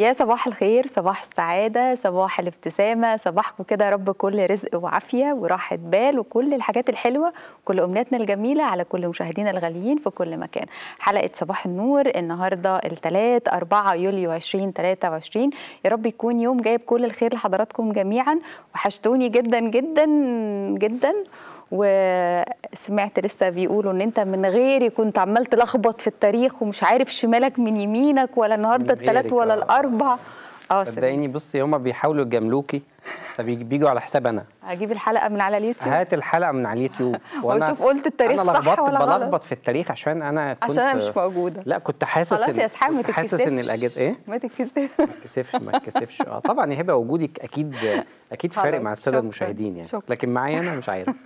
يا صباح الخير صباح السعادة صباح الابتسامة صباحكم كده يا رب كل رزق وعافية وراحة بال وكل الحاجات الحلوة كل أمنياتنا الجميلة على كل مشاهدينا الغاليين في كل مكان حلقة صباح النور النهاردة الثلاث 4 يوليو 2023 يا رب يكون يوم جايب كل الخير لحضراتكم جميعا وحشتوني جدا جدا جدا وسمعت لسه بيقولوا ان انت من غيري كنت عمال تلخبط في التاريخ ومش عارف شمالك من يمينك ولا النهارده من الثلاث غيرك، ولا آه. الاربع اه صدقيني بصي هما بيحاولوا يجاملوكي فبيجوا على حساب انا هجيب الحلقه من على اليوتيوب هات الحلقه من على اليوتيوب واشوف قلت التاريخ انا صح لخبطت ولا غلط. بلخبط في التاريخ عشان انا كنت عشان انا مش موجوده لا كنت حاسس خلاص إن- يا اسحاق ما كنت حاسس ان تتكسفش. الاجازه ايه ما تتكسفش ما اتكسفش ما اتكسفش اه طبعا يا هبه وجودك اكيد اكيد فارق خلاص، مع الساده شكراً، المشاهدين يعني شكراً. لكن معايا انا مش عارف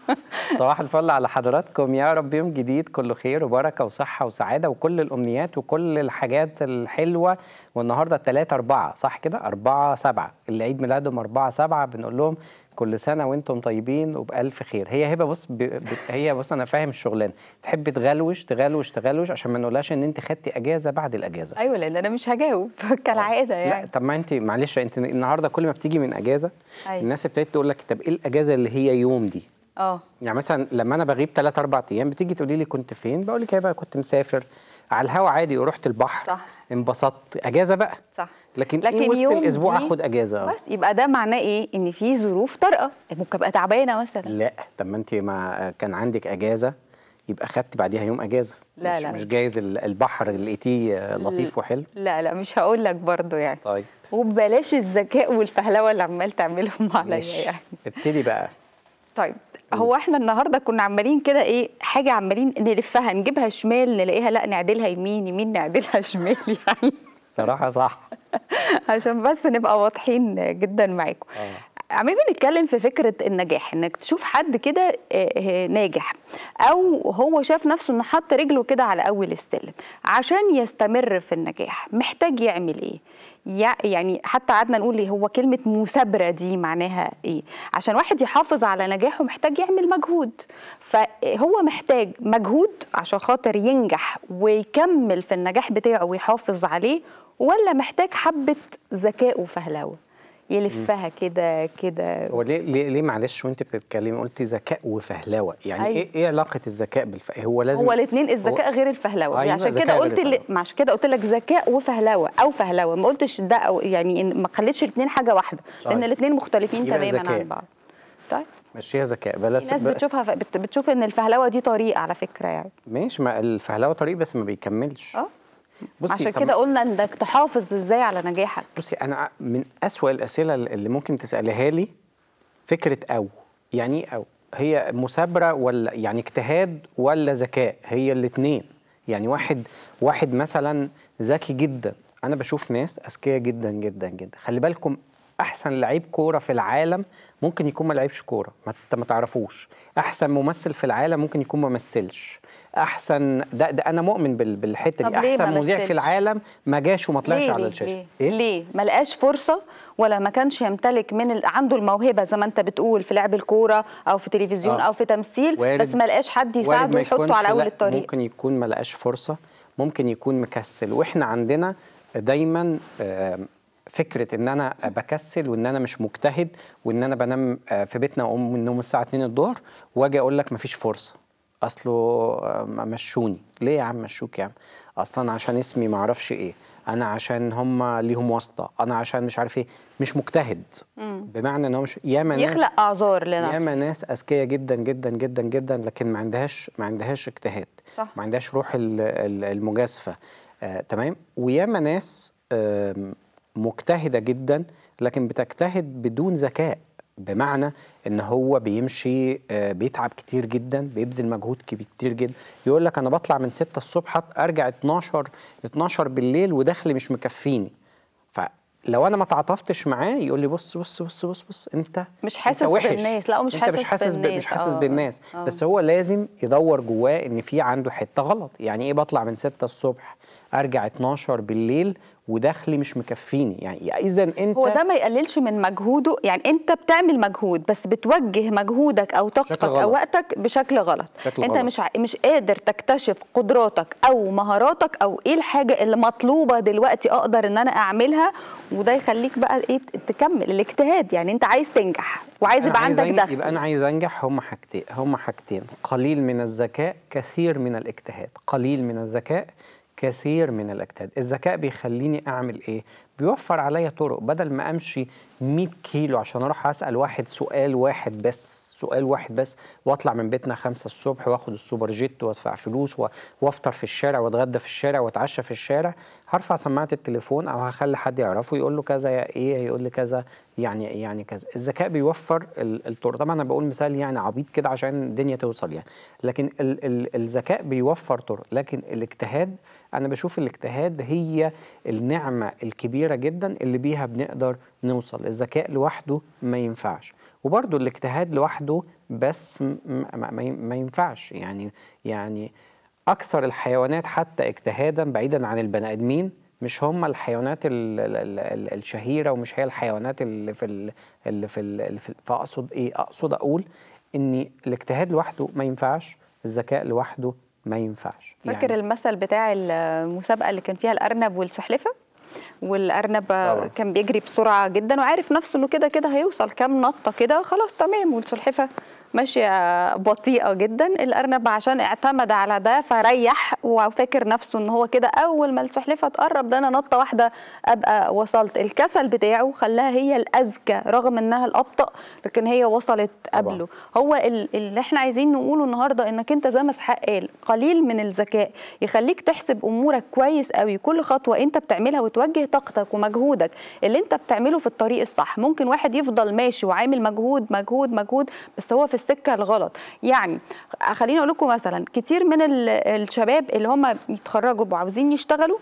صباح الفل على حضراتكم يا رب يوم جديد كله خير وبركه وصحه وسعاده وكل الامنيات وكل الحاجات الحلوه والنهارده 3 4 صح كده 4 7 اللي عيد ميلادهم 4 7 بنقول لهم كل سنه وانتم طيبين وبالف خير هي هبه بص ب... ب... هي بص انا فاهم الشغلانه تحب تغلوش تغلوش تغلوش عشان ما نقولهاش ان انت خدتي اجازه بعد الاجازه ايوه لان انا مش هجاوب كالعاده لا يعني طب ما انت معلش انت النهارده كل ما بتيجي من اجازه أيوة. الناس ابتدت تقول لك طب ايه الاجازه اللي هي يوم دي اه يعني مثلا لما انا بغيب 3 4 ايام بتيجي تقولي لي كنت فين بقول لك يا بقى كنت مسافر على الهوا عادي ورحت البحر صح. انبسطت اجازه بقى صح لكن, لكن ايه وسط يوم الاسبوع دي- اخد اجازه آه. بس يبقى ده معناه ايه ان في ظروف طارئه ممكن ابقى تعبانه مثلا لا طب ما انت ما كان عندك اجازه يبقى خدت بعديها يوم اجازه لا، مش لا. مش جايز ال- البحر اللي لقيتيه آه، لطيف وحلو لا لا مش هقول لك برضو يعني طيب وبلاش الذكاء والفهلوه اللي عمال تعملهم عليا ماشي يعني ابتدي بقى طيب هو احنا النهارده كنا عمالين كده ايه حاجه عمالين نلفها نجيبها شمال نلاقيها لا نعدلها يمين يمين نعدلها شمال يعني صراحه صح عشان بس نبقى واضحين جدا معاكم آه. عمالين بنتكلم في فكره النجاح انك تشوف حد كده آه، آه، ناجح او هو شاف نفسه انه حط رجله كده على اول السلم عشان يستمر في النجاح محتاج يعمل ايه يع- يعني حتى قعدنا نقول ايه هو كلمه مثابره دي معناها ايه عشان واحد يحافظ على نجاحه محتاج يعمل مجهود فهو محتاج مجهود عشان خاطر ينجح ويكمل في النجاح بتاعه ويحافظ عليه ولا محتاج حبه ذكاء وفهلوه يلفها كده كده هو ليه ليه ليه معلش وانت بتتكلمي قلتي ذكاء وفهلوه يعني أيوة. ايه ايه علاقه الذكاء بالف هو لازم هو الاثنين الذكاء غير الفهلوه أيوة، عشان ذكاء كده غير قلت اللي الفهلوة. عشان كده قلت لك ذكاء وفهلوه او فهلوه ما قلتش ده او يعني إن ما خليتش الاثنين حاجه واحده لان طيب. الاثنين مختلفين يبقى تماما ذكاء. عن بعض طيب مشيها ذكاء بلاش في ناس بتشوفها ف- بت- بتشوف ان الفهلوه دي طريق على فكره يعني ماشي ما الفهلوه طريق بس ما بيكملش اه بصي عشان طب- كده قلنا انك تحافظ ازاي على نجاحك بصي انا من أسوأ الاسئله اللي ممكن تساليها لي فكره او يعني ايه او هي مثابره ولا يعني اجتهاد ولا ذكاء هي الاثنين يعني واحد واحد مثلا ذكي جدا انا بشوف ناس اذكياء جدا جدا جدا خلي بالكم احسن لعيب كوره في العالم ممكن يكون ما لعبش كوره ما انت ما تعرفوش احسن ممثل في العالم ممكن يكون ما مثلش احسن ده, ده انا مؤمن بال- بالحته طب دي ليه ما احسن مذيع مثلش؟ في العالم ما جاش وما طلعش ليه على ليه الشاشه ليه؟ ليه ما لقاش فرصه ولا ما كانش يمتلك من ال... عنده الموهبه زي ما انت بتقول في لعب الكوره او في تلفزيون آه. او في تمثيل وارد- بس ما لقاش حد وارد يساعده ما يحطه يكونش- على اول لا، الطريق ممكن يكون ما لقاش فرصه ممكن يكون مكسل واحنا عندنا دايما آم، فكره ان انا بكسل وان انا مش مجتهد وان انا بنام آه، في بيتنا واقوم من النوم الساعه 2 الظهر واجي اقول لك مفيش فرصه اصله آه، مشوني ليه يا عم مشوك يا عم اصلا عشان اسمي ما اعرفش ايه انا عشان هم ليهم واسطه انا عشان مش عارف ايه مش مجتهد بمعنى ان هو مش ياما ناس يخلق اعذار لنا ياما ناس اذكياء جدا جدا جدا جدا لكن ما عندهاش ما عندهاش اجتهاد صح. ما عندهاش روح ال- ال- المجازفه آه، تمام وياما ناس آم، مجتهده جدا لكن بتجتهد بدون ذكاء بمعنى ان هو بيمشي آه، بيتعب كتير جدا بيبذل مجهود كتير جدا يقول لك انا بطلع من 6 الصبح ارجع 12 12 بالليل ودخلي مش مكفيني فلو انا ما تعاطفتش معاه يقول لي بص بص بص بص بص انت مش أنت حاسس وحش. بالناس. لا، هو مش انت مش حاسس حاسس ب- بالناس. مش حاسس آه، بالناس آه. بس هو لازم يدور جواه ان في عنده حته غلط يعني ايه بطلع من 6 الصبح ارجع 12 بالليل ودخلي مش مكفيني يعني اذا انت هو ده ما يقللش من مجهوده يعني انت بتعمل مجهود بس بتوجه مجهودك او طاقتك غلط. او وقتك بشكل غلط بشكل انت غلط. مش ع- مش قادر تكتشف قدراتك او مهاراتك او ايه الحاجه اللي مطلوبه دلوقتي اقدر ان انا اعملها وده يخليك بقى ايه تكمل الاجتهاد يعني انت عايز تنجح وعايز أنا يبقى عندك أنجح- دخل يبقى انا عايز انجح هم حاجتين هم حاجتين قليل من الذكاء كثير من الاجتهاد قليل من الذكاء كثير من الاجتهاد الذكاء بيخليني اعمل ايه بيوفر عليا طرق بدل ما امشي 100 كيلو عشان اروح اسال واحد سؤال واحد بس سؤال واحد بس واطلع من بيتنا خمسة الصبح واخد السوبر جيت وادفع فلوس و- وافطر في الشارع واتغدى في الشارع واتعشى في الشارع هرفع سماعة التليفون او هخلي حد يعرفه يقول له كذا يا ايه يقول لي كذا يعني يعني كذا الذكاء بيوفر ال- الطرق طبعا انا بقول مثال يعني عبيط كده عشان الدنيا توصل يعني لكن ال ال الذكاء بيوفر طرق لكن الاجتهاد انا بشوف الاجتهاد هي النعمة الكبيرة جدا اللي بيها بنقدر نوصل الذكاء لوحده ما ينفعش وبرضه الاجتهاد لوحده بس م- م- ما, ما- ما ينفعش يعني يعني اكثر الحيوانات حتى اجتهادا بعيدا عن البني ادمين مش هم الحيوانات ال ال ال ال الشهيره ومش هي الحيوانات اللي في ال اللي في ال اللي في فاقصد ايه اقصد اقول ان الاجتهاد لوحده ما ينفعش الذكاء لوحده ما ينفعش فاكر يعني المثل بتاع المسابقه اللي كان فيها الارنب والسلحفه والارنب طبعا. كان بيجري بسرعه جدا وعارف نفسه انه كده كده هيوصل كام نطه كده خلاص تمام والسلحفه ماشيه بطيئه جدا الارنب عشان اعتمد على ده فريح وفاكر نفسه ان هو كده اول ما السلحفه تقرب ده انا نطه واحده ابقى وصلت الكسل بتاعه خلاها هي الاذكى رغم انها الابطا لكن هي وصلت طبعا. قبله هو ال- اللي احنا عايزين نقوله النهارده انك انت زي ما اسحاق قال قليل من الذكاء يخليك تحسب امورك كويس قوي كل خطوه انت بتعملها وتوجه طاقتك ومجهودك اللي انت بتعمله في الطريق الصح ممكن واحد يفضل ماشي وعامل مجهود مجهود مجهود بس هو في السكه الغلط يعني خليني اقول لكم مثلا كتير من ال- الشباب اللي هم يتخرجوا وعاوزين يشتغلوا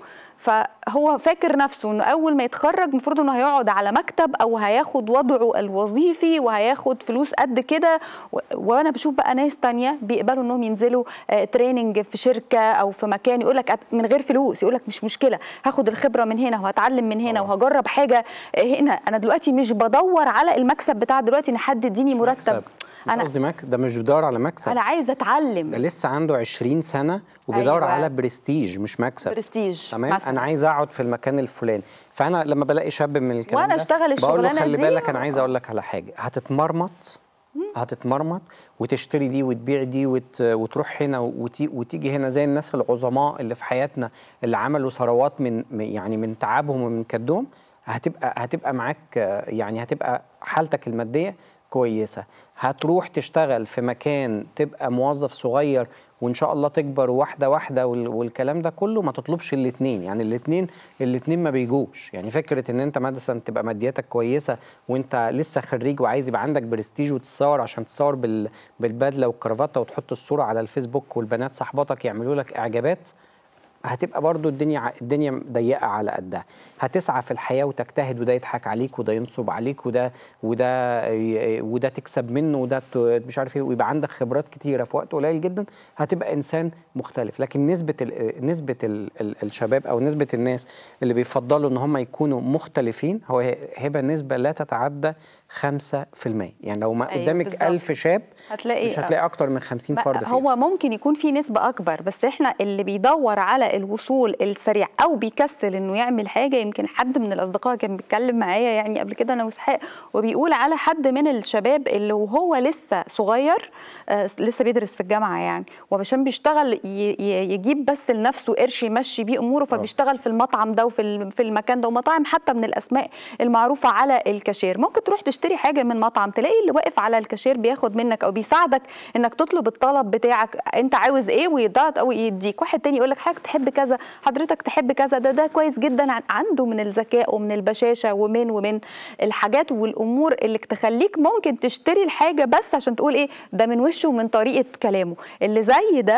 فهو فاكر نفسه انه اول ما يتخرج المفروض انه هيقعد على مكتب او هياخد وضعه الوظيفي وهياخد فلوس قد كده و- وانا بشوف بقى ناس تانية بيقبلوا انهم ينزلوا آه، تريننج في شركه او في مكان يقول لك من غير فلوس يقول لك مش مشكله هاخد الخبره من هنا وهتعلم من هنا طبعا. وهجرب حاجه آه، هنا انا دلوقتي مش بدور على المكسب بتاع دلوقتي ان حد يديني مش مرتب مكسب. مش انا قصدي مك... ده مش بيدور على مكسب انا عايزه اتعلم ده لسه عنده 20 سنه وبيدور أيوة. على برستيج مش مكسب برستيج تمام مثلاً. انا عايز اقعد في المكان الفلاني فانا لما بلاقي شاب من الكلام وأنا ده أشتغل بقول له الشغلانة خلي دي بالك انا عايز اقول لك على حاجه هتتمرمط هتتمرمط وتشتري دي وتبيع دي وت... وتروح هنا وتي... وتيجي هنا زي الناس العظماء اللي في حياتنا اللي عملوا ثروات من من- يعني من تعبهم ومن كدهم هتبقى هتبقى معاك آه، يعني هتبقى حالتك الماديه كويسه هتروح تشتغل في مكان تبقى موظف صغير وان شاء الله تكبر واحده واحده وال- والكلام ده كله ما تطلبش الاثنين يعني الاثنين الاثنين ما بيجوش يعني فكره ان انت مثلا تبقى مادياتك كويسه وانت لسه خريج وعايز يبقى عندك برستيج وتتصور عشان تتصور بال بالبدله والكرافته وتحط الصوره على الفيسبوك والبنات صاحباتك يعملوا لك اعجابات هتبقى برضو الدنيا ع- الدنيا ضيقه على قدها هتسعى في الحياه وتجتهد وده يضحك عليك وده ينصب عليك وده وده ي- وده تكسب منه وده ت- مش عارف ايه ويبقى عندك خبرات كتيره في وقت قليل جدا هتبقى انسان مختلف لكن نسبه ال نسبه ال ال الشباب او نسبه الناس اللي بيفضلوا ان هم يكونوا مختلفين هو ه- هيبقى نسبه لا تتعدى 5% يعني لو ما أيوة قدامك بالظبط. 1000 شاب هتلاقي مش هتلاقي اكتر من 50 ما- فرد فيهم هو ممكن يكون في نسبة أكبر بس إحنا اللي بيدور على الوصول السريع أو بيكسل إنه يعمل حاجة يمكن حد من الأصدقاء كان بيتكلم معايا يعني قبل كده أنا وإسحاق وبيقول على حد من الشباب اللي وهو لسه صغير آه لسه بيدرس في الجامعة يعني وعشان بيشتغل ي- ي- يجيب بس لنفسه قرش يمشي بيه أموره فبيشتغل في المطعم ده وفي ال- في المكان ده ومطاعم حتى من الأسماء المعروفة على الكاشير ممكن تروح تشتري حاجة من مطعم تلاقي اللي واقف على الكاشير بياخد منك أو بيساعدك انك تطلب الطلب بتاعك انت عاوز ايه ويضغط او يديك واحد تاني يقول لك حضرتك تحب كذا حضرتك تحب كذا ده ده كويس جدا عن- عنده من الذكاء ومن البشاشه ومن ومن الحاجات والامور اللي تخليك ممكن تشتري الحاجه بس عشان تقول ايه ده من وشه ومن طريقه كلامه اللي زي ده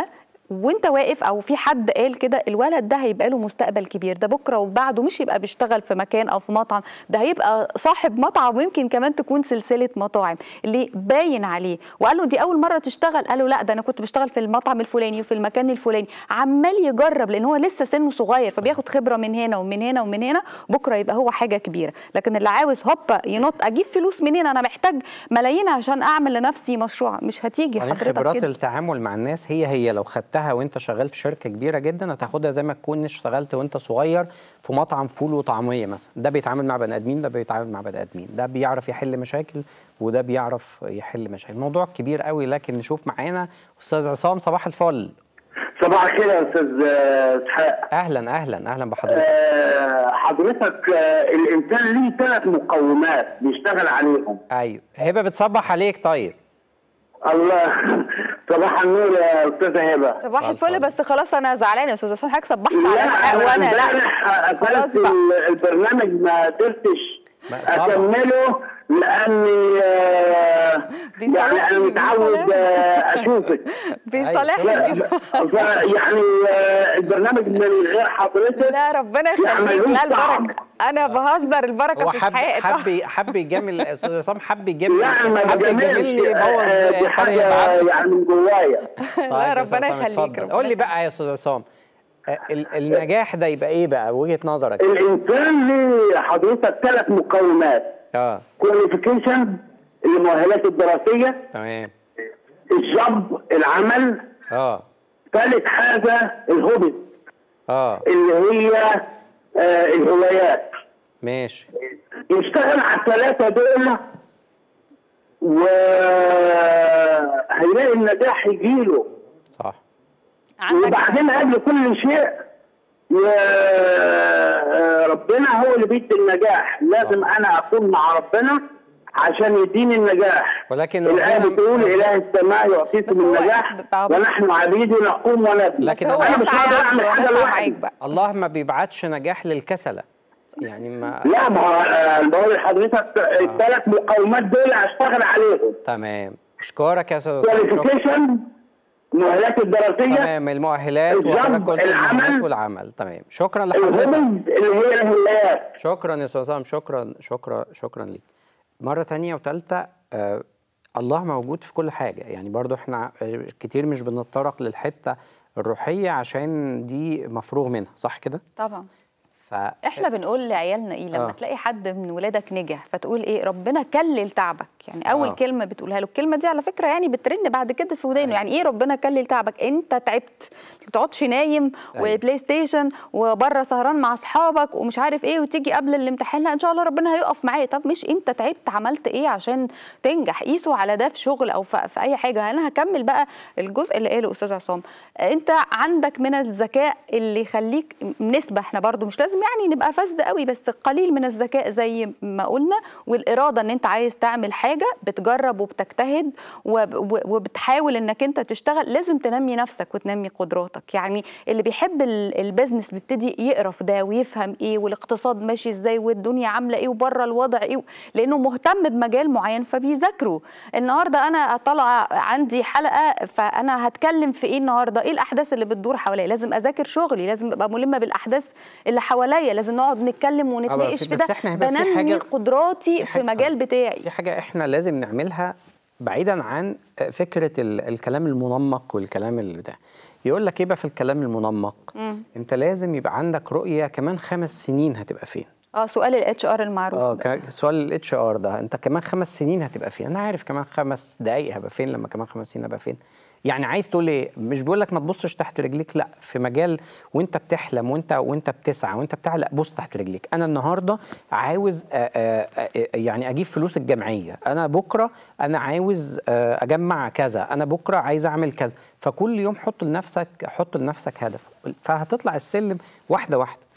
وانت واقف او في حد قال كده الولد ده هيبقى له مستقبل كبير ده بكره وبعده مش يبقى بيشتغل في مكان او في مطعم ده هيبقى صاحب مطعم ويمكن كمان تكون سلسله مطاعم اللي باين عليه وقال له دي اول مره تشتغل قال له لا ده انا كنت بشتغل في المطعم الفلاني وفي المكان الفلاني عمال يجرب لان هو لسه سنه صغير فبياخد خبره من هنا ومن هنا ومن هنا بكره يبقى هو حاجه كبيره لكن اللي عاوز هوبا ينط اجيب فلوس منين انا محتاج ملايين عشان اعمل لنفسي مشروع مش هتيجي بعدين حضرتك خبرات كده التعامل مع الناس هي هي لو خدتها وانت شغال في شركه كبيره جدا هتاخدها زي ما تكون اشتغلت وانت صغير في مطعم فول وطعميه مثلا ده بيتعامل مع بني ادمين ده بيتعامل مع بني ادمين ده بيعرف يحل مشاكل وده بيعرف يحل مشاكل موضوع كبير قوي لكن نشوف معانا استاذ عصام صباح الفل صباح الخير يا استاذ آه، اسحاق اهلا اهلا اهلا بحضرتك آه، حضرتك آه، الانسان ليه ثلاث مقومات بيشتغل عليهم ايوه هبه بتصبح عليك طيب الله صباح النور يا استاذه هبه صباح صباح الفل الفل. بس خلاص انا زعلانه يا استاذ حسام حضرتك صبحت على لا اسحاق أنا وانا لا امبارح خلاص قفلت بقى ال- البرنامج ما قدرتش ما- طبعا. اكمله لاني آه، بيصالحني، يعني انا متعود بيصالحني. آه، اشوفك بيصالحني ف- ف- يعني آه، البرنامج من غير حضرتك لا ربنا يعني يخليك ملوش لا طعم. البركه انا بهزر البركه هو في حب اسحاق حب حب يجامل استاذ عصام حب يجامل لا ما حب بجاملش يجاملني يبوظ آه، دي طريق حاجه بعض. يعني من جوايا طيب لا يا أستاذ ربنا عصام، يخليك اتفضل. ربنا قول لي بقى يا استاذ عصام آه، ال- النجاح ده يبقى ايه بقى وجهه نظرك الانسان ليه حضرتك ثلاث مقومات اه كواليفيكيشن المؤهلات الدراسيه تمام الجوب العمل اه ثالث حاجه الهوبي اه اللي هي آه الهوايات ماشي يشتغل على الثلاثه دول وهيلاقي النجاح يجيله صح عندك وبعدين قبل كل شيء يا ربنا هو اللي بيدي النجاح لازم انا اكون مع ربنا عشان يديني النجاح ولكن الآية ربنا- بتقول إله السماء بس يعطيكم هو- النجاح بس- ونحن عبيده نقوم ونبني لكن بس هو أنا مش يسعى هقدر يا أعمل عبد حاجة وانا لوحدي. معاك بقى الله ما بيبعتش نجاح للكسلة يعني ما لا ما هو آه، بقول لحضرتك الثلاث مقومات دول اشتغل عليهم تمام اشكرك يا استاذ عصام شكرا كواليفيكيشن المؤهلات الدراسيه تمام المؤهلات الجنب، وحضرتك قلت العمل. المؤهلات والعمل تمام شكرا لحضرتك الهوبز اللي هي الهوايات شكرا يا استاذ عصام شكرا شكرا شكرا ليك مره تانية وثالثه آه الله موجود في كل حاجه يعني برضو احنا آه، كتير مش بنتطرق للحته الروحيه عشان دي مفروغ منها صح كده طبعا ف احنا بنقول لعيالنا ايه لما آه. تلاقي حد من ولادك نجح فتقول ايه ربنا كلل تعبك يعني اول آه. كلمه بتقولها له الكلمه دي على فكره يعني بترن بعد كده في ودانه يعني ايه ربنا كلل تعبك انت تعبت ما تقعدش نايم أيوة. وبلاي ستيشن وبره سهران مع اصحابك ومش عارف ايه وتيجي قبل الامتحان لا ان شاء الله ربنا هيقف معايا طب مش انت تعبت عملت ايه عشان تنجح قيسوا على ده في شغل او في في اي حاجه انا هكمل بقى الجزء اللي قاله استاذ عصام انت عندك من الذكاء اللي يخليك نسبه احنا برضو مش لازم يعني نبقى فذ قوي بس قليل من الذكاء زي ما قلنا والاراده ان انت عايز تعمل حاجه بتجرب وبتجتهد وب- و- وبتحاول انك انت تشتغل لازم تنمي نفسك وتنمي قدراتك يعني اللي بيحب ال- البيزنس بيبتدي يقرا في ده ويفهم ايه والاقتصاد ماشي ازاي والدنيا عامله ايه وبره الوضع ايه لانه مهتم بمجال معين فبيذاكره النهارده انا طالعه عندي حلقه فانا هتكلم في ايه النهارده ايه الاحداث اللي بتدور حواليا لازم اذاكر شغلي لازم ابقى ملمه بالاحداث اللي حواليا لازم نقعد نتكلم ونتناقش في- في بس ده إحنا هيبقى في بنمي حاجة- قدراتي في في حاجة- مجال بتاعي في حاجة احنا لازم نعملها بعيدا عن فكرة ال- الكلام المنمق والكلام اللي بتاع يقول لك ايه بقى في الكلام المنمق مم. انت لازم يبقى عندك رؤية كمان خمس سنين هتبقى فين اه سؤال الاتش ار المعروف اه ده. ك- سؤال الاتش ار ده انت كمان خمس سنين هتبقى فين انا عارف كمان خمس دقايق هبقى فين لما كمان خمس سنين هبقى فين يعني عايز تقول ايه مش بقول لك ما تبصش تحت رجليك لا في مجال وانت بتحلم وانت وانت بتسعى وانت بتاع لا بص تحت رجليك انا النهارده عاوز آآ آآ يعني اجيب فلوس الجمعيه انا بكره انا عاوز آه، اجمع كذا انا بكره عايز اعمل كذا فكل يوم حط لنفسك حط لنفسك هدف فهتطلع السلم واحده واحده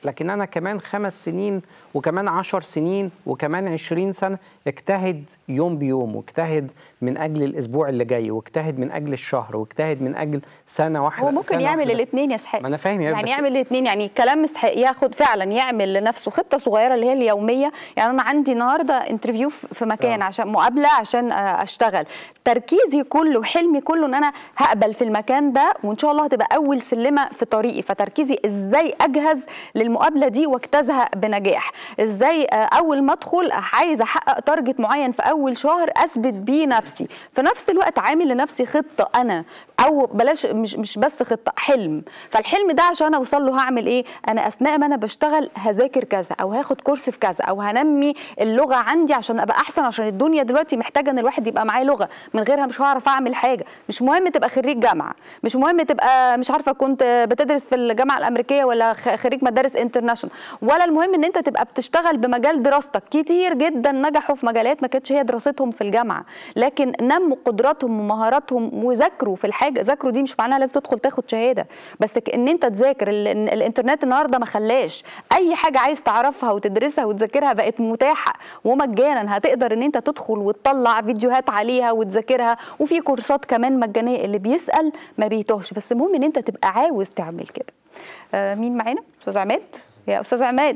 لكن انا كمان خمس سنين وكمان عشر سنين وكمان عشرين سنه اجتهد يوم بيوم واجتهد من اجل الاسبوع اللي جاي واجتهد من اجل الشهر واجتهد من اجل سنه واحده هو ممكن سنة يعمل واحدة. الاثنين يا اسحاق ما انا فاهم يا يعني بس- يعمل الاثنين يعني كلام مسحق ياخد فعلا يعمل لنفسه خطه صغيره اللي هي اليوميه يعني انا عندي النهارده انترفيو في مكان آه. عشان مقابله عشان آه، اشتغل تركيزي كله وحلمي كله ان انا هقبل في المكان ده وان شاء الله هتبقى اول سلمه في طريقي فتركيزي ازاي اجهز للمقابله دي واجتازها بنجاح ازاي آه، اول ما ادخل عايز احقق تارجت معين في اول شهر اثبت بيه نفسي في نفس الوقت عامل لنفسي خطه انا او بلاش مش مش بس خطه حلم فالحلم ده عشان اوصل له هعمل ايه انا اثناء ما انا بشتغل هذاكر كذا او هاخد كورس في كذا او هنمي اللغه عندي عشان ابقى احسن عشان الدنيا دلوقتي محتاجه ان الواحد يبقى معاه لغه من غيرها مش هعرف اعمل حاجه مش مهم تبقى خريج جامعه مش مهم تبقى مش عارفه كنت بتدرس في الجامعه الامريكيه ولا خ- خريج مدارس انترناشونال ولا المهم ان انت تبقى بتشتغل بمجال دراستك كتير جدا نجحوا في مجالات ما كانتش هي دراستهم في الجامعه لكن نموا قدراتهم ومهاراتهم وذاكروا في الحاجه ذاكروا دي مش معناها لازم تدخل تاخد شهاده بس ك- ان انت تذاكر ال- ال- الانترنت النهارده ما خلاش اي حاجه عايز تعرفها وتدرسها وتذاكرها بقت متاحه ومجانا هتقدر ان انت تدخل وتطلع فيديوهات عليها وتذاكرها وفي كورسات كمان مجانيه اللي بيسال ما بيتوهش بس المهم ان انت تبقى عاوز تعمل كده آه مين معانا استاذ عماد يا استاذ عماد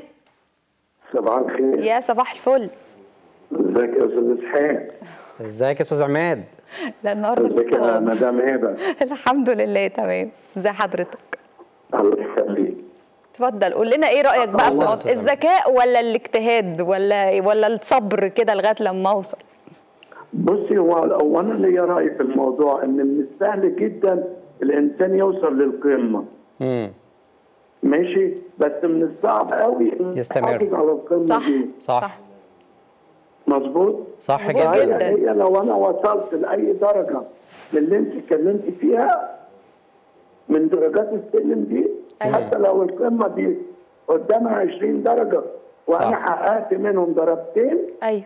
صباح الخير يا صباح الفل ازيك يا استاذ اسحاق ازيك يا استاذ عماد لا النهارده ازيك يا كنت- مدام هبه الحمد لله تمام ازي حضرتك الله يخليك اتفضل قول لنا ايه رايك بقى في الله موضوع الذكاء ولا الاجتهاد ولا ولا الصبر كده لغايه لما اوصل بصي هو هو انا ليا راي في الموضوع ان من السهل جدا الانسان يوصل للقمه امم ماشي بس من الصعب قوي إن يستمر. يحافظ على القمه صح دي صح. صح مظبوط صح مظبوط جدا جدا. هي هي لو انا وصلت لاي درجه من اللي انت اتكلمتي فيها من درجات السلم دي أيوة. حتى لو القمه دي قدامها 20 درجه وانا صح. حققت منهم درجتين ايوه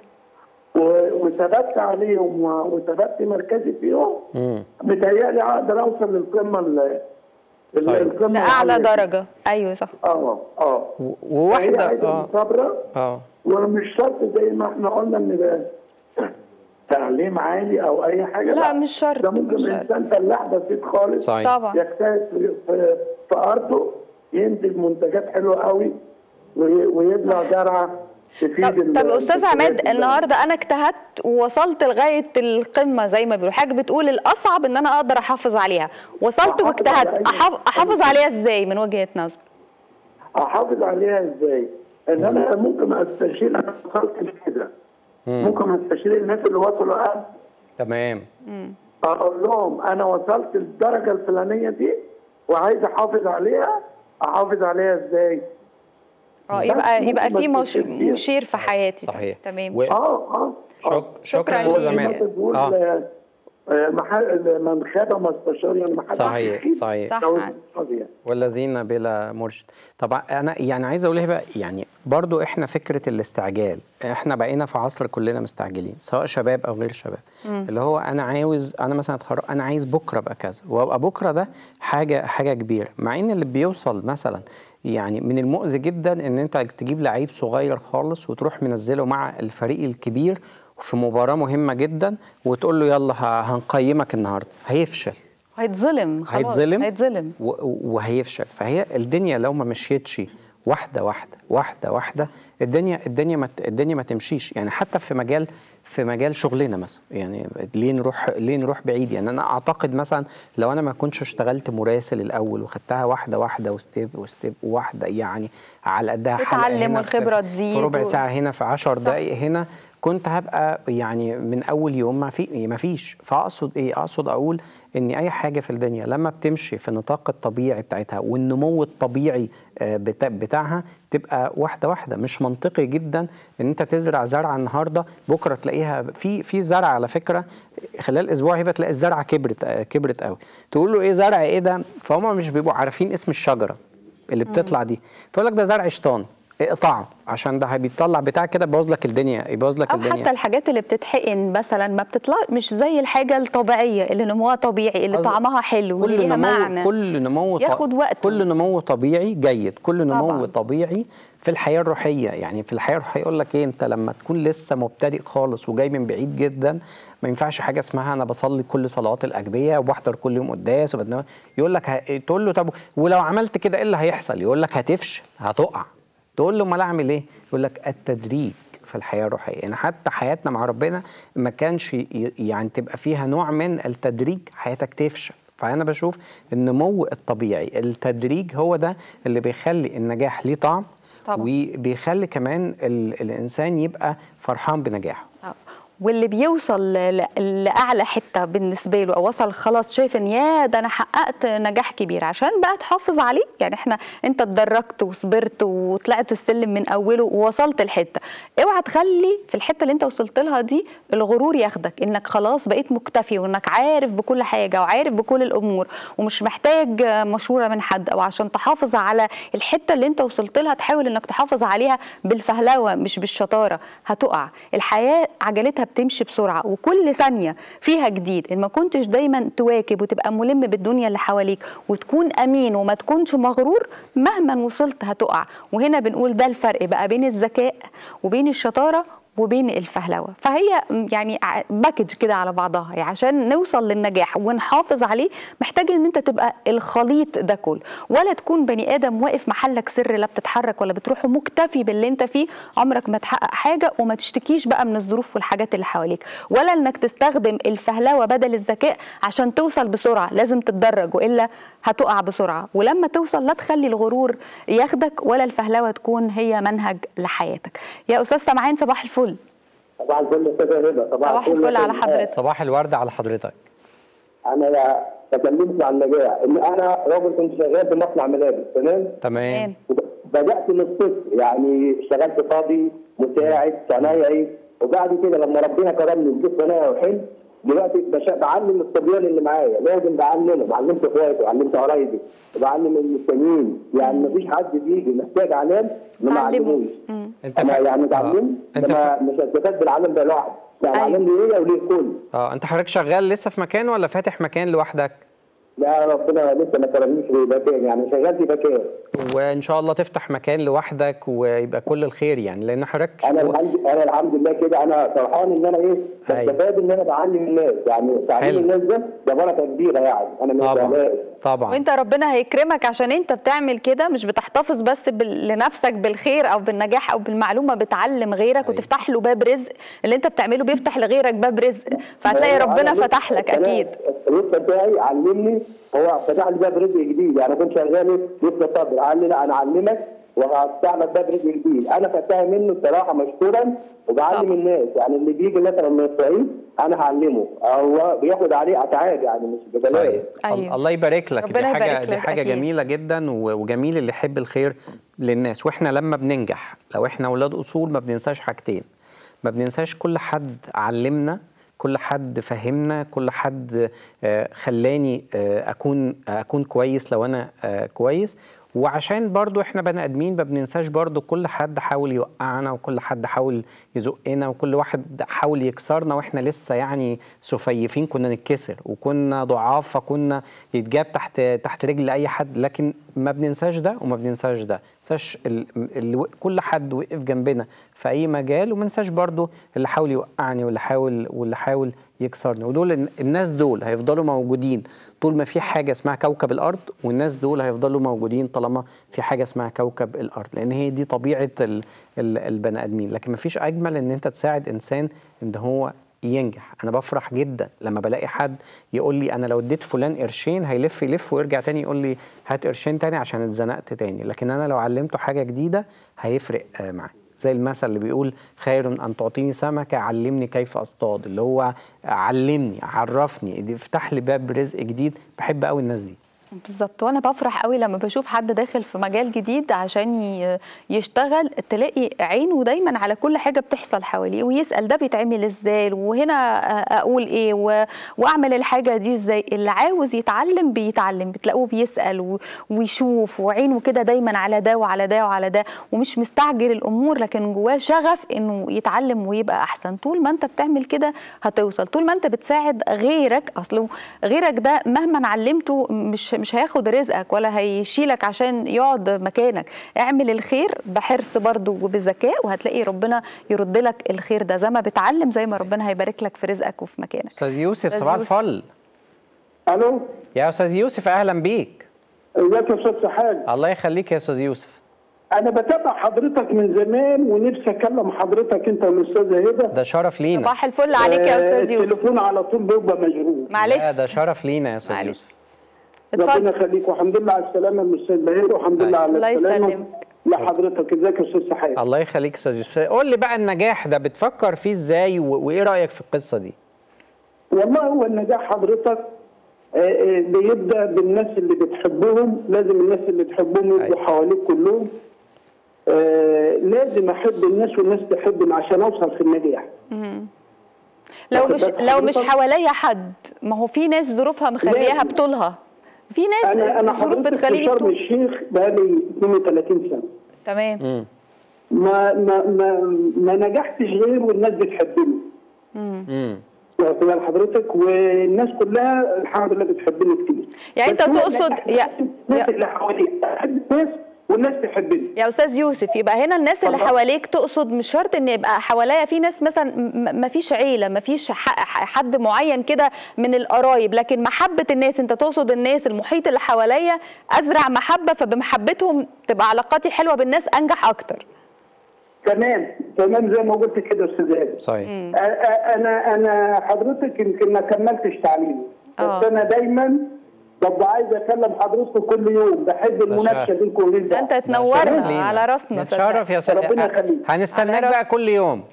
و- وثبت عليهم و- وثبت مركزي فيهم امم متهيألي اقدر اوصل للقمه ال- ال- صحيح. القمه لاعلى العالية. درجه ايوه صح اه اه و- هي وواحده عايزة اه مثابره اه ومش شرط زي ما احنا قلنا ان ده تعليم عالي او اي حاجه لا، مش شرط، ده ممكن مش شرط. انسان فلاح بسيط خالص صحيح طبعا يجتهد في, في, في ارضه ينتج منتجات حلوه قوي وي- ويزرع زرعه تفيد طب, ال- طب استاذ البلاد عماد كلها. النهارده انا اجتهدت ووصلت لغايه القمه زي ما بيقولوا حاجه بتقول الاصعب ان انا اقدر احافظ عليها وصلت أحافظ واجتهدت على أي- أحاف- احافظ عليها ازاي من وجهه نظر احافظ عليها ازاي؟ ان انا ممكن استشير انا وصلت لكده ممكن استشير الناس اللي وصلوا قبل تمام اقول لهم انا وصلت للدرجه الفلانيه دي وعايز احافظ عليها احافظ عليها ازاي؟ اه بس يبقى يبقى ممكن في ما مش تكتب فيها. مشير في حياتي صحيح. تمام و- اه اه شك شكرا يا شكراً استاذ ليك. ما عماد تقول اه آه، آه، محل من خاب ما استشار يعني ما حدش صحيح يخيب. صحيح صح. لو استشار يعني. والذين بلا مرشد طبعا انا يعني عايز اقول ايه بقى يعني برضو احنا فكره الاستعجال احنا بقينا في عصر كلنا مستعجلين سواء شباب او غير شباب اللي هو انا عاوز انا مثلا اتخرج انا عايز بكره ابقى كذا وابقى بكره ده حاجه حاجه كبيره مع ان اللي بيوصل مثلا يعني من المؤذي جدا ان انت تجيب لعيب صغير خالص وتروح منزله مع الفريق الكبير في مباراه مهمه جدا وتقول له يلا ه- هنقيمك النهارده هيفشل هيتظلم خلاص هيتظلم هيتظلم و- وهيفشل فهي الدنيا لو ما مشيتش واحده واحده واحده واحده الدنيا الدنيا ما ت- الدنيا ما تمشيش يعني حتى في مجال في مجال شغلنا مثلا يعني ليه نروح ليه نروح بعيد يعني انا اعتقد مثلا لو انا ما كنتش اشتغلت مراسل الاول وخدتها واحده واحده وستيب وستيب واحده يعني على قدها حلقه تتعلم هنا في- والخبرة في تزيد ربع و- ساعه هنا في 10 دقائق هنا كنت هبقى يعني من اول يوم ما في ما فيش فاقصد ايه اقصد اقول ان اي حاجه في الدنيا لما بتمشي في النطاق الطبيعي بتاعتها والنمو الطبيعي آه، بتا- بتاعها تبقى واحده واحده مش منطقي جدا ان انت تزرع زرعه النهارده بكره تلاقيها في في زرع على فكره خلال اسبوع هيبقى تلاقي الزرعه كبرت آه، كبرت قوي تقول له ايه زرع ايه ده فهم مش بيبقوا عارفين اسم الشجره اللي بتطلع دي فيقول لك ده زرع شيطان اقطعه عشان ده بيطلع بتاع كده يبوظ لك الدنيا يبوظ لك او الدنيا حتى الحاجات اللي بتتحقن مثلا ما بتطلع مش زي الحاجه الطبيعيه اللي نموها طبيعي اللي قصدي طعمها حلو كل وليها نمو معنى كل نمو ط- ياخد وقته. كل نمو طبيعي جيد كل نمو طبعاً. طبيعي في الحياه الروحيه يعني في الحياه الروحيه يقول لك ايه انت لما تكون لسه مبتدئ خالص وجاي من بعيد جدا ما ينفعش حاجه اسمها انا بصلي كل صلوات الاجبيه وبحضر كل يوم قداس وبتنام يقول لك ه... تقول له طب ولو عملت كده ايه اللي هيحصل يقول لك هتفشل هتقع تقول له امال اعمل ايه يقول لك التدريج في الحياه الروحيه يعني حتى حياتنا مع ربنا ما كانش ي- يعني تبقى فيها نوع من التدريج حياتك تفشل فانا بشوف النمو الطبيعي التدريج هو ده اللي بيخلي النجاح ليه طعم طبعاً. وبيخلي كمان ال الانسان يبقى فرحان بنجاحه آه. واللي بيوصل ل- ل- لاعلى حته بالنسبه له او وصل خلاص شايف ان يا ده انا حققت نجاح كبير عشان بقى تحافظ عليه يعني احنا انت اتدرجت وصبرت وطلعت السلم من اوله ووصلت الحته اوعى تخلي في الحته اللي انت وصلت لها دي الغرور ياخدك انك خلاص بقيت مكتفي وانك عارف بكل حاجه وعارف بكل الامور ومش محتاج مشوره من حد او عشان تحافظ على الحته اللي انت وصلت لها تحاول انك تحافظ عليها بالفهلوه مش بالشطاره هتقع الحياه عجلتها بتمشي بسرعه وكل ثانيه فيها جديد ان ما كنتش دايما تواكب وتبقى ملم بالدنيا اللي حواليك وتكون امين وما تكونش مغرور مهما وصلت هتقع وهنا بنقول ده الفرق بقى بين الذكاء وبين الشطاره وبين الفهلوه فهي يعني ع- باكج كده على بعضها يعني عشان نوصل للنجاح ونحافظ عليه محتاج ان انت تبقى الخليط ده كله ولا تكون بني ادم واقف محلك سر لا بتتحرك ولا بتروح ومكتفي باللي انت فيه عمرك ما تحقق حاجه وما تشتكيش بقى من الظروف والحاجات اللي حواليك ولا انك تستخدم الفهلوه بدل الذكاء عشان توصل بسرعه لازم تتدرج والا هتقع بسرعه ولما توصل لا تخلي الغرور ياخدك ولا الفهلوه تكون هي منهج لحياتك يا استاذ سمعان صباح الفل صباح الفل يا استاذ رضا صباح الفل على يا حضرتك. صباح الورد على حضرتك انا يا- تكلمت عن النجاح ان انا راجل كنت شغال في مصنع ملابس تمام تمام بدات من الصفر يعني اشتغلت فاضي مساعد صنايعي وبعد كده لما ربنا كرمني وجبت صنايعي وحلم دلوقتي بش- بعلم الصبيان اللي معايا لازم بعلمهم علمت اخواتي وعلمت قرايبي وبعلم المستنيين يعني مفيش حد بيجي محتاج علام ما تعلمه. علموش انت انا فا- يعني آه. اتعلمت انت انا فا- مش هستفاد بالعلم ده لوحدي يعني أيوة. العلم ليه وليه الكل اه انت حضرتك شغال لسه في مكان ولا فاتح مكان لوحدك لا ربنا لسه ما كرمنيش في مكان يعني شغال في مكان وان شاء الله تفتح مكان لوحدك ويبقى كل الخير يعني لان حضرتك انا الحمد انا الحمد لله كده انا فرحان ان انا ايه أيوة. بستفاد ان انا بعلم الناس يعني تعليم حلو. الناس ده ده بركه كبيره يعني انا مش طبعا بلاقي. طبعا وانت ربنا هيكرمك عشان انت بتعمل كده مش بتحتفظ بس بال... لنفسك بالخير او بالنجاح او بالمعلومه بتعلم غيرك أيوة. وتفتح له باب رزق اللي انت بتعمله بيفتح لغيرك باب رزق فهتلاقي أنا ربنا لسه- فتح لك أنا اكيد الوسطى بتاعي علمني هو فتح لي باب رزق جديد يعني كنت شغال لسه صبر قال لي لا انا اعلمك وهفتح لك باب رزق جديد انا خدتها منه الصراحه مشكورا وبعلم طبعا. الناس يعني اللي بيجي مثلا من الصعيد انا هعلمه هو بياخد عليه اتعاب يعني مش ببلاش صحيح أيوة. الله يبارك لك دي ربنا حاجه يبارك دي لك حاجه أكيد. جميله جدا و- وجميل اللي يحب الخير للناس واحنا لما بننجح لو احنا اولاد اصول ما بننساش حاجتين ما بننساش كل حد علمنا كل حد فهمنا كل حد آه، خلاني آه، اكون اكون كويس لو انا آه، كويس وعشان برضو احنا بني ادمين ما بننساش برضو كل حد حاول يوقعنا وكل حد حاول يزقنا وكل واحد حاول يكسرنا واحنا لسه يعني سفيفين كنا نتكسر وكنا ضعاف فكنا يتجاب تحت تحت رجل اي حد لكن ما بننساش ده وما بننساش ده ننساش ال- اللي و- كل حد وقف جنبنا في اي مجال وما ننساش برضو اللي حاول يوقعني واللي حاول واللي حاول يكسرني ودول الن- الناس دول هيفضلوا موجودين طول ما في حاجه اسمها كوكب الارض والناس دول هيفضلوا موجودين طالما في حاجه اسمها كوكب الارض لان هي دي طبيعه ال ال البني ادمين لكن ما فيش اجمل ان انت تساعد انسان ان هو ينجح انا بفرح جدا لما بلاقي حد يقول لي انا لو اديت فلان قرشين هيلف يلف ويرجع تاني يقول لي هات قرشين تاني عشان اتزنقت تاني لكن انا لو علمته حاجه جديده هيفرق آه، معاه زي المثل اللي بيقول خير ان تعطيني سمكه علمني كيف اصطاد اللي هو علمني عرفني دي افتح لي باب رزق جديد بحب قوي الناس دي بالظبط وانا بفرح قوي لما بشوف حد داخل في مجال جديد عشان ي- يشتغل تلاقي عينه دايما على كل حاجه بتحصل حواليه ويسال ده بيتعمل ازاي وهنا اقول ايه و- واعمل الحاجه دي ازاي اللي عاوز يتعلم بيتعلم بتلاقوه بيسال و- ويشوف وعينه كده دايما على ده وعلى ده وعلى ده ومش مستعجل الامور لكن جواه شغف انه يتعلم ويبقى احسن طول ما انت بتعمل كده هتوصل طول ما انت بتساعد غيرك اصله غيرك ده مهما علمته مش مش هياخد رزقك ولا هيشيلك عشان يقعد مكانك اعمل الخير بحرص برضو وبذكاء وهتلاقي ربنا يرد لك الخير ده زي ما بتعلم زي ما ربنا هيبارك لك في رزقك وفي مكانك استاذ يوسف أستاذ صباح يوسف. الفل الو يا استاذ يوسف اهلا بيك ازيك يا استاذ سحاب الله يخليك يا استاذ يوسف انا بتابع حضرتك من زمان ونفسي اكلم حضرتك انت والاستاذه هبه ده شرف لينا صباح الفل عليك يا آه، استاذ يوسف التليفون على طول بيبقى مشغول معلش لا ده شرف لينا يا استاذ معلش. يوسف ربنا اتفضل يخليك والحمد لله على السلامه من الاستاذ بهير والحمد لله على الله السلامه يسلمك. لحضرتك ازيك يا استاذ سحاب الله يخليك يا استاذ يوسف قول لي بقى النجاح ده بتفكر فيه ازاي و... وايه رايك في القصه دي والله هو النجاح حضرتك آه، آه، بيبدا بالناس اللي بتحبهم لازم الناس اللي تحبهم يبقوا أيوة. حواليك كلهم آه، لازم احب الناس والناس تحبني عشان اوصل في النجاح لو واخد مش بالك لو مش حضرتك؟ حواليا حد ما هو في ناس ظروفها مخلياها لازم. بطولها في ناس انا انا الظروف حضرتك في بتخليني شرم بطول الشيخ بقالي 32 سنه تمام امم ما ما ما, ما نجحتش غير والناس بتحبني امم واخد بال حضرتك والناس كلها الحمد لله بتحبني كتير يعني بس أنت هو تقصد- النجاح يا- الناس يا- اللي حواليك احب الناس والناس تحبني يا استاذ يوسف يبقى هنا الناس اللي اتفضل. حواليك تقصد مش شرط ان يبقى حواليا في ناس مثلا ما فيش عيله ما فيش حد معين كده من القرايب لكن محبه الناس انت تقصد الناس المحيط اللي حواليا ازرع محبه فبمحبتهم تبقى علاقاتي حلوه بالناس انجح اكتر تمام تمام زي ما قلت كده يا استاذ هاني. صحيح أ- أ- انا انا حضرتك يمكن ما كملتش تعليمي بس آه. انا دايما ببقى عايز اكلم حضرتك كل يوم بحب المناقشه شرف. بينكم ده انت شرف تنورنا لينا. على راسنا نتشرف يا استاذ ربنا يخليك. هنستناك على بقى راس- كل يوم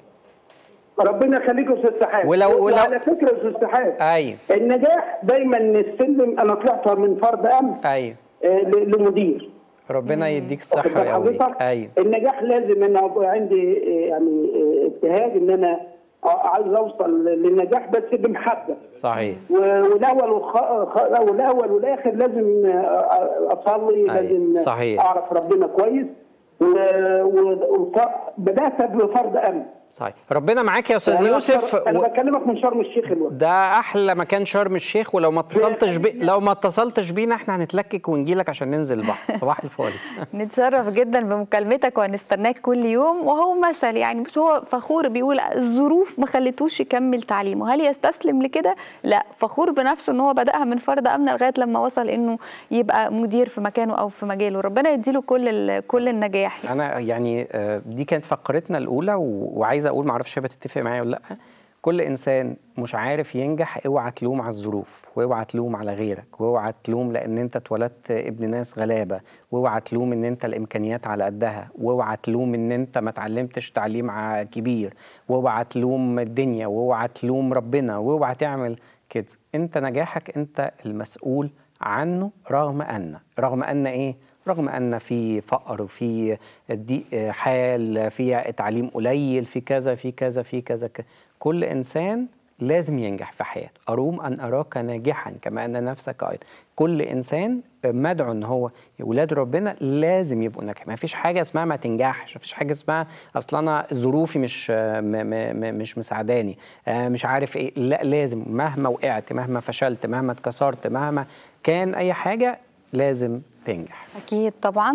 ربنا يخليك يا استاذ سحاب ولو- ولو- وعلى فكره يا استاذ سحاب ايوه النجاح دايما السلم انا طلعت من فرد امن ايوه آه، ل- لمدير ربنا يديك واخد الصحه بال ويقويك حضرتك؟ ايوه النجاح لازم انا ابقى عندي آه، يعني آه، اجتهاد ان انا آه، عايز اوصل للنجاح بس بمحبه صحيح و- والاول والخ... خ- والاول والاخر لازم آه، اصلي أيوة، لازم صحيح. اعرف ربنا كويس و... و... وف... بدات بفرض امن صحيح ربنا معاك يا استاذ يعني أنا يوسف شر- انا و... بكلمك من شرم الشيخ الوقت ده احلى مكان شرم الشيخ ولو ما اتصلتش بي... لو ما اتصلتش بينا احنا هنتلكك ونجيلك عشان ننزل البحر صباح الفل نتشرف جدا بمكالمتك وهنستناك كل يوم وهو مثل يعني بس هو فخور بيقول الظروف ما خلتوش يكمل تعليمه هل يستسلم لكده لا فخور بنفسه ان هو بداها من فرد امن لغايه لما وصل انه يبقى مدير في مكانه او في مجاله ربنا يديله كل ال- كل النجاح يعني. انا يعني آه، دي كانت فقرتنا الاولى و... وعايز اقول معرفش هي بتتفق معايا ولا لا كل انسان مش عارف ينجح اوعى تلوم على الظروف واوعى تلوم على غيرك واوعى تلوم لان انت اتولدت ابن ناس غلابه واوعى تلوم ان انت الامكانيات على قدها واوعى تلوم ان انت ما اتعلمتش تعليم ع- كبير واوعى تلوم الدنيا واوعى تلوم ربنا واوعى تعمل كده انت نجاحك انت المسؤول عنه رغم ان رغم ان ايه رغم ان في فقر في ضيق حال في تعليم قليل في كذا في كذا في كذا ك- كل انسان لازم ينجح في حياته اروم ان اراك ناجحا كما ان نفسك ايضا كل انسان مدعو ان هو ولاد ربنا لازم يبقوا ناجحين ما فيش حاجه اسمها ما تنجحش ما فيش حاجه اسمها اصل انا ظروفي مش م م م مش مساعداني آه، مش عارف ايه لا لازم مهما وقعت مهما فشلت مهما اتكسرت مهما كان اي حاجه لازم تنجح اكيد طبعا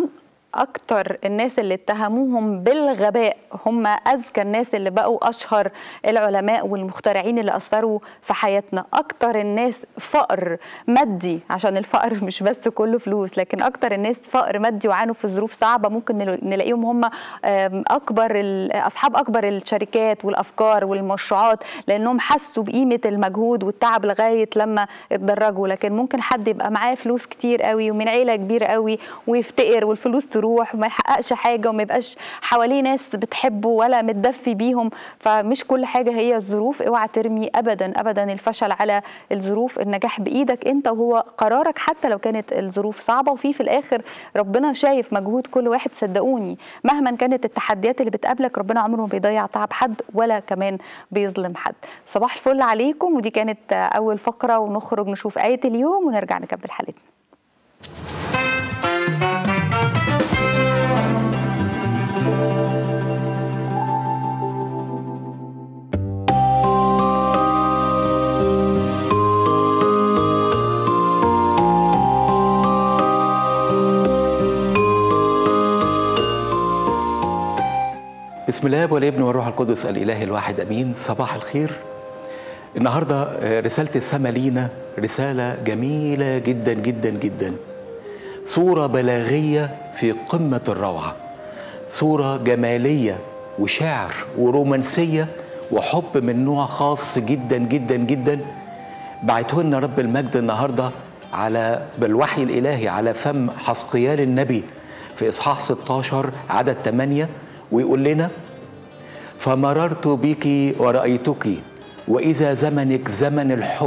اكتر الناس اللي اتهموهم بالغباء هم اذكى الناس اللي بقوا اشهر العلماء والمخترعين اللي اثروا في حياتنا اكتر الناس فقر مادي عشان الفقر مش بس كله فلوس لكن اكتر الناس فقر مادي وعانوا في ظروف صعبه ممكن نل- نلاقيهم هم آم، اكبر ال- اصحاب اكبر الشركات والافكار والمشروعات لانهم حسوا بقيمه المجهود والتعب لغايه لما اتدرجوا لكن ممكن حد يبقى معاه فلوس كتير قوي ومن عيله كبيره قوي ويفتقر والفلوس تروح يروح وما يحققش حاجه وما يبقاش حواليه ناس بتحبه ولا متدفي بيهم فمش كل حاجه هي الظروف اوعى ترمي ابدا ابدا الفشل على الظروف النجاح بايدك انت وهو قرارك حتى لو كانت الظروف صعبه وفي في الاخر ربنا شايف مجهود كل واحد صدقوني مهما كانت التحديات اللي بتقابلك ربنا عمره ما بيضيع تعب حد ولا كمان بيظلم حد صباح الفل عليكم ودي كانت اول فقره ونخرج نشوف ايه اليوم ونرجع نكمل حلقتنا بسم الله والابن والروح القدس الاله الواحد امين صباح الخير النهارده آه، رساله السما لينا رساله جميله جدا جدا جدا صوره بلاغيه في قمه الروعه صوره جماليه وشعر ورومانسيه وحب من نوع خاص جدا جدا جدا بعته لنا رب المجد النهارده على بالوحي الالهي على فم حسقيال النبي في اصحاح 16 عدد 8 ويقول لنا فمررت بك ورأيتك وإذا زمنك زمن الحب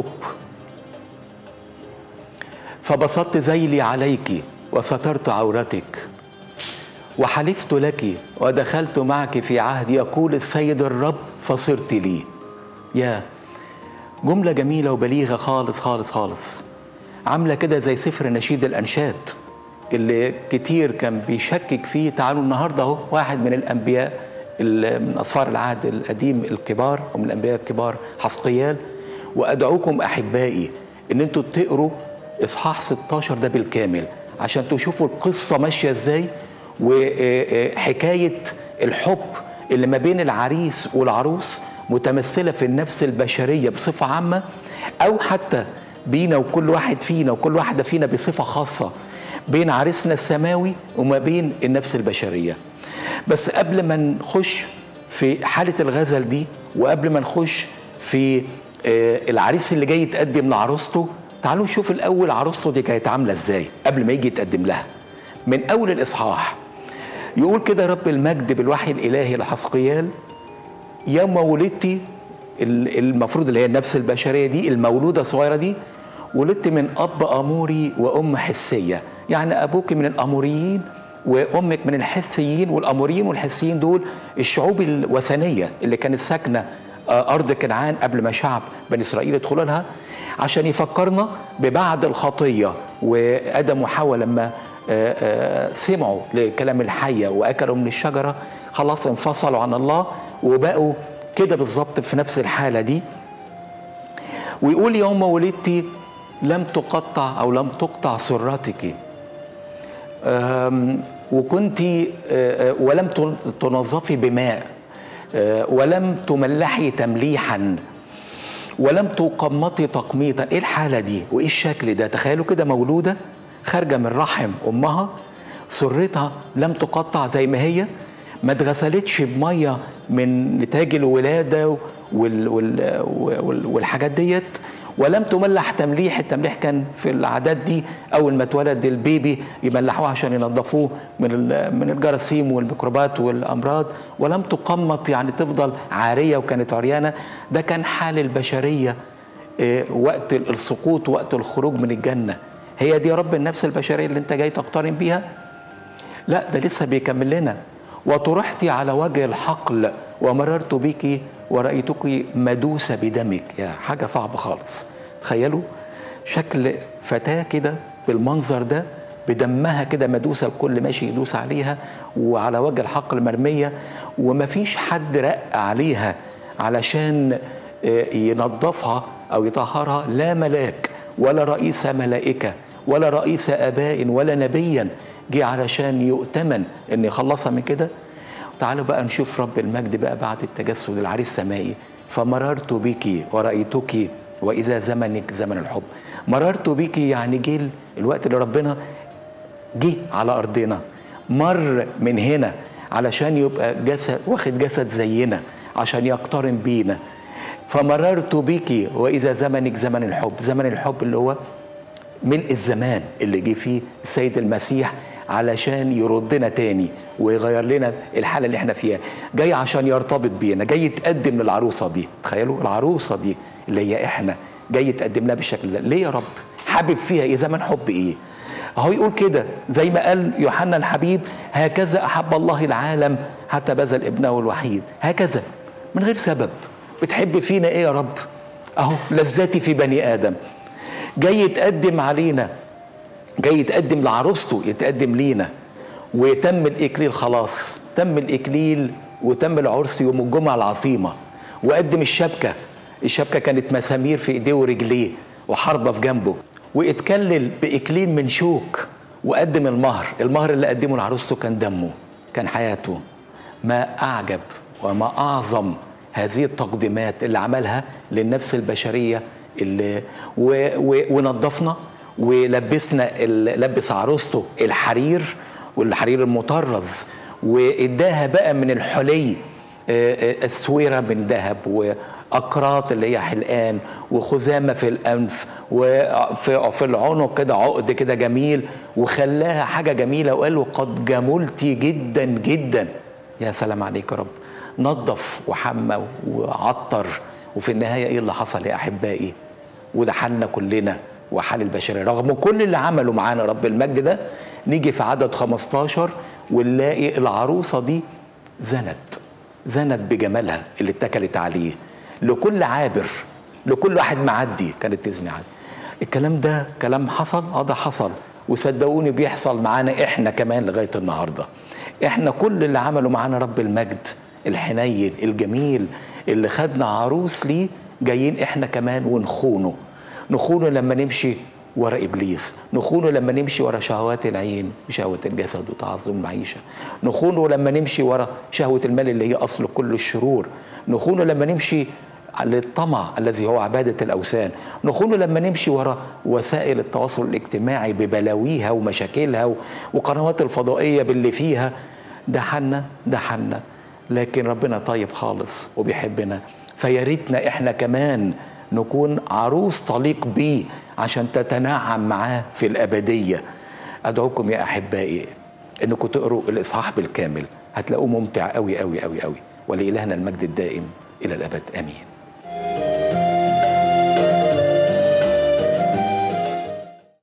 فبسطت ذيلي عليك وسترت عورتك وحلفت لك ودخلت معك في عهد يقول السيد الرب فصرت لي يا جملة جميلة وبليغة خالص خالص خالص عاملة كده زي سفر نشيد الأنشاد اللي كتير كان بيشكك فيه تعالوا النهارده اهو واحد من الانبياء ال- من اسفار العهد القديم الكبار ومن الانبياء الكبار حسقيال وادعوكم احبائي ان انتوا تقروا اصحاح 16 ده بالكامل عشان تشوفوا القصه ماشيه ازاي وحكايه الحب اللي ما بين العريس والعروس متمثله في النفس البشريه بصفه عامه او حتى بينا وكل واحد فينا وكل واحده فينا بصفه خاصه بين عريسنا السماوي وما بين النفس البشريه بس قبل ما نخش في حاله الغزل دي وقبل ما نخش في آه، العريس اللي جاي يتقدم لعروسته تعالوا نشوف الاول عروسته دي كانت عامله ازاي قبل ما يجي يتقدم لها من اول الاصحاح يقول كده رب المجد بالوحي الالهي لحسقيال يوم ولدتي ال- المفروض اللي هي النفس البشريه دي المولوده الصغيره دي ولدت من اب اموري وام حسيه يعني ابوك من الاموريين وامك من الحثيين والاموريين والحثيين دول الشعوب الوثنيه اللي كانت ساكنه آه، ارض كنعان قبل ما شعب بني اسرائيل يدخلوا لها عشان يفكرنا ببعد الخطيه وادم وحواء لما آه، آه، سمعوا لكلام الحيه واكلوا من الشجره خلاص انفصلوا عن الله وبقوا كده بالظبط في نفس الحاله دي ويقول يوم ولدت لم تقطع او لم تقطع سرتك أم، وكنت آه، آه، ولم تن- تنظفي بماء آه، ولم تملحي تمليحا ولم تقمطي تقميطا ايه الحاله دي وايه الشكل ده تخيلوا كده مولوده خارجه من رحم امها سرتها لم تقطع زي ما هي ما اتغسلتش بميه من نتاج الولاده وال وال وال والحاجات ديت ولم تملح تمليح التمليح كان في العادات دي اول ما اتولد البيبي يملحوه عشان ينظفوه من ال- من الجراثيم والميكروبات والامراض ولم تقمط يعني تفضل عاريه وكانت عريانه ده كان حال البشريه آه، وقت السقوط وقت الخروج من الجنه هي دي يا رب النفس البشريه اللي انت جاي تقترن بيها لا ده لسه بيكمل لنا وطرحت على وجه الحقل ومررت بك ورأيتك مدوسة بدمك يا حاجة صعبة خالص تخيلوا شكل فتاة كده بالمنظر ده بدمها كده مدوسة الكل ماشي يدوس عليها وعلى وجه الحقل مرمية ومفيش حد رق عليها علشان آه، ينظفها أو يطهرها لا ملاك ولا رئيس ملائكة ولا رئيس آباء ولا نبيا جه علشان يؤتمن ان يخلصها من كده تعالوا بقى نشوف رب المجد بقى بعد التجسد العريس السمائي فمررت بك ورأيتك وإذا زمنك زمن الحب مررت بك يعني جه الوقت اللي ربنا جه على أرضنا مر من هنا علشان يبقى جسد واخد جسد زينا عشان يقترن بينا فمررت بك وإذا زمنك زمن الحب زمن الحب اللي هو ملء الزمان اللي جه فيه السيد المسيح علشان يردنا تاني ويغير لنا الحاله اللي احنا فيها جاي عشان يرتبط بينا جاي يتقدم للعروسه دي تخيلوا العروسه دي اللي هي احنا جاي يتقدم لها بالشكل ده ليه يا رب حابب فيها ايه زمان حب ايه اهو يقول كده زي ما قال يوحنا الحبيب هكذا احب الله العالم حتى بذل ابنه الوحيد هكذا من غير سبب بتحب فينا ايه يا رب اهو لذاتي في بني ادم جاي يتقدم علينا جاي يتقدم لعروسته يتقدم لينا وتم الاكليل خلاص تم الاكليل وتم العرس يوم الجمعه العظيمه وقدم الشبكه الشبكه كانت مسامير في ايديه ورجليه وحربه في جنبه واتكلل باكليل من شوك وقدم المهر المهر اللي قدمه لعروسته كان دمه كان حياته ما اعجب وما اعظم هذه التقديمات اللي عملها للنفس البشريه اللي و و ونظفنا ولبسنا ال- لبس عروسته الحرير والحرير المطرز واداها بقى من الحلي آه، آه، السويرة من ذهب وأقراط اللي هي حلقان وخزامة في الأنف وفي في العنق كده عقد كده جميل وخلاها حاجة جميلة وقال له قد جملتي جدا جدا يا سلام عليك يا رب نظف وحمى وعطر وفي النهاية إيه اللي حصل يا أحبائي وده حالنا كلنا وحال البشرية رغم كل اللي عمله معانا رب المجد ده نيجي في عدد 15 ونلاقي العروسة دي زنت زنت بجمالها اللي اتكلت عليه لكل عابر لكل واحد معدي كانت تزني عليه الكلام ده كلام حصل اه ده حصل وصدقوني بيحصل معانا احنا كمان لغايه النهارده احنا كل اللي عمله معانا رب المجد الحنين الجميل اللي خدنا عروس ليه جايين احنا كمان ونخونه نخونه لما نمشي ورا ابليس نخونه لما نمشي ورا شهوات العين وشهوه الجسد وتعظم المعيشه نخونه لما نمشي ورا شهوه المال اللي هي اصل كل الشرور نخونه لما نمشي للطمع الذي هو عبادة الأوثان نخونه لما نمشي وراء وسائل التواصل الاجتماعي ببلاويها ومشاكلها و- وقنوات الفضائية باللي فيها ده حنا ده حنا لكن ربنا طيب خالص وبيحبنا فيا ريتنا احنا كمان نكون عروس طليق بيه عشان تتنعم معاه في الأبدية أدعوكم يا أحبائي انكم تقروا الاصحاح بالكامل هتلاقوه ممتع قوي قوي قوي قوي ولإلهنا المجد الدائم الى الابد امين